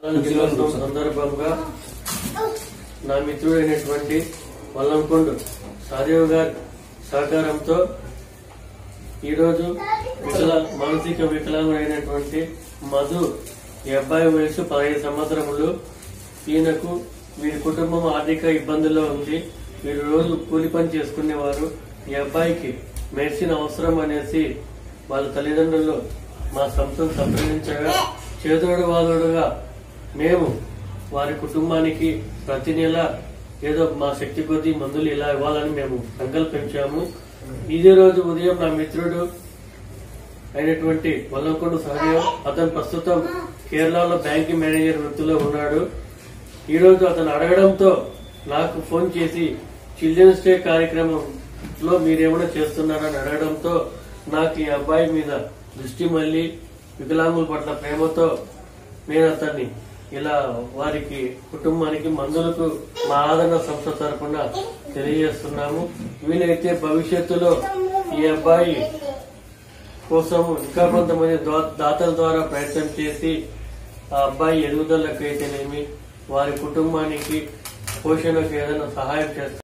దినోత్సవం సందర్భంగా నా మిత్రుడైనటువంటి వల్లంకొండు సాదేవ్ గారి సహకారంతో ఈరోజు వికల మానసిక వికలాంగుడైనటువంటి మధు ఈ అబ్బాయి వయసు పదహైదు సంవత్సరములు ఈయనకు వీరి కుటుంబం ఆర్థిక ఇబ్బందుల్లో ఉంది వీరు రోజు కూలి పని చేసుకునేవారు ఈ అబ్బాయికి మెడిసిన్ అవసరం అనేసి వాళ్ళ తల్లిదండ్రులు మా సంస్థను సంప్రదించగా చేదోడు వాదోడుగా మేము వారి కుటుంబానికి ప్రతి నెల ఏదో మా శక్తి కొద్దీ మందులు ఇలా ఇవ్వాలని మేము సంకల్పించాము ఇదే రోజు ఉదయం నా మిత్రుడు అయినటువంటి వల్లంకొండ సహదేవ్ అతను ప్రస్తుతం కేరళలో బ్యాంకింగ్ మేనేజర్ వృత్తిలో ఉన్నాడు ఈ రోజు అతను అడగడంతో నాకు ఫోన్ చేసి చిల్డ్రన్స్ డే కార్యక్రమంలో మీరేమైనా చేస్తున్నారని అడగడంతో నాకు ఈ అబ్బాయి మీద దృష్టి మళ్ళీ వికలాంగుల పట్ల ప్రేమతో నేను అతన్ని ఇలా వారికి కుటుంబానికి మందులకు మా ఆదరణ సంస్థ తరఫున తెలియజేస్తున్నాము వీలైతే భవిష్యత్తులో ఈ అబ్బాయి కోసం ఇంకా కొంతమంది దా- దాతల ద్వారా ప్రయత్నం చేసి ఆ అబ్బాయి ఎదుగుదలకు అయితేనేమి వారి కుటుంబానికి పోషణకు ఏదైనా సహాయం చేస్తారు